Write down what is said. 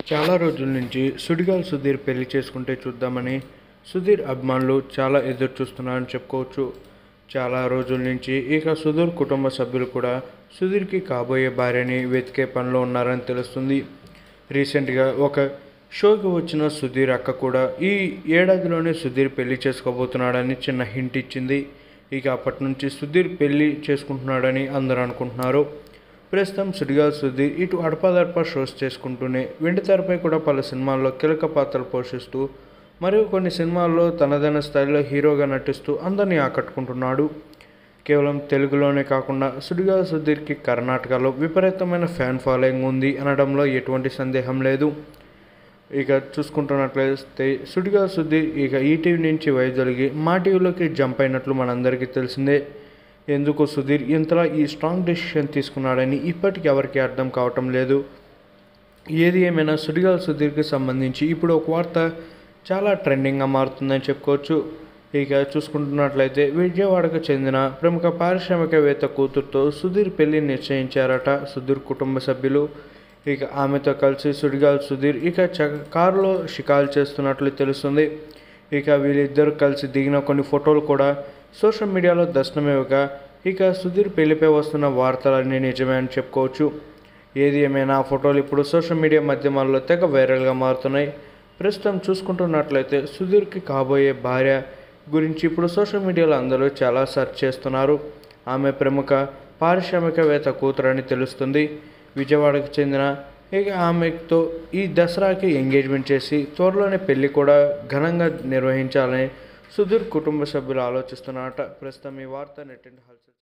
చాలా రోజుల నుంచి సుడిగాలి సుధీర్ పెళ్లి చేసుకుంటే చూద్దామని సుధీర్ అభిమానులు చాలా ఎదురు చూస్తున్నారని చెప్పుకోవచ్చు చాలా రోజుల నుంచి ఇక సుధీర్ కుటుంబ సభ్యులు కూడా సుధీర్కి కాబోయే భార్యని వెతికే పనిలో ఉన్నారని తెలుస్తుంది రీసెంట్గా ఒక షోకి వచ్చిన సుధీర్ అక్క కూడా ఈ ఏడాదిలోనే సుధీర్ పెళ్లి చేసుకోబోతున్నాడని చిన్న హింట్ ఇచ్చింది ఇక అప్పటి నుంచి సుధీర్ పెళ్లి చేసుకుంటున్నాడని అందరూ అనుకుంటున్నారు ప్రస్తుతం సుడిగాల్ సుధీర్ ఇటు అడపాదడపా షోస్ చేసుకుంటూనే వెండితెరపై కూడా పలు సినిమాల్లో కీలక పాత్రలు పోషిస్తూ మరియు కొన్ని సినిమాల్లో తనదైన స్థాయిలో హీరోగా నటిస్తూ అందరినీ ఆకట్టుకుంటున్నాడు కేవలం తెలుగులోనే కాకుండా సుడిగాల్ సుధీర్కి కర్ణాటకలో విపరీతమైన ఫ్యాన్ ఫాలోయింగ్ ఉంది అనడంలో ఎటువంటి సందేహం లేదు ఇక చూసుకుంటున్నట్లయితే సుడిగా సుధీర్ ఇక ఈటీవీ నుంచి వైదొలిగి మా టీవీలోకి జంప్ అయినట్లు మనందరికీ తెలిసిందే ఎందుకు సుధీర్ ఇంతలా ఈ స్ట్రాంగ్ డెసిషన్ తీసుకున్నాడని ఇప్పటికి ఎవరికి అర్థం కావటం లేదు ఏది ఏమైనా సుడిగాల సుధీర్కి సంబంధించి ఇప్పుడు ఒక వార్త చాలా ట్రెండింగ్గా మారుతుందని చెప్పుకోవచ్చు ఇక చూసుకుంటున్నట్లయితే విజయవాడకు చెందిన ప్రముఖ పారిశ్రామికవేత్త కూతురుతో సుధీర్ పెళ్లి నిశ్చయించారట సుధీర్ కుటుంబ సభ్యులు ఇక ఆమెతో కలిసి సుడిగాల్ సుధీర్ ఇక చ కారులో షికారు చేస్తున్నట్లు తెలుస్తుంది ఇక వీళ్ళిద్దరు కలిసి దిగిన కొన్ని ఫోటోలు కూడా సోషల్ మీడియాలో దర్శనమివ్వగా ఇక సుధీర్ పెళ్లిపై వస్తున్న వార్తలన్నీ నిజమే అని చెప్పుకోవచ్చు ఏది ఏమైనా ఆ ఫోటోలు ఇప్పుడు సోషల్ మీడియా మాధ్యమాల్లో తెగ వైరల్గా మారుతున్నాయి ప్రస్తుతం చూసుకుంటున్నట్లయితే సుధీర్కి కాబోయే భార్య గురించి ఇప్పుడు సోషల్ మీడియాలో అందరూ చాలా సెర్చ్ చేస్తున్నారు ఆమె ప్రముఖ పారిశ్రామికవేత్త కూతురని తెలుస్తుంది విజయవాడకు చెందిన ఇక ఆమెతో ఈ దసరాకి ఎంగేజ్మెంట్ చేసి త్వరలోనే పెళ్లి కూడా ఘనంగా నిర్వహించాలని సుధీర్ కుటుంబ సభ్యులు ఆలోచిస్తున్నారట ప్రస్తుతం ఈ వార్త నెట్టింటి హల్చల్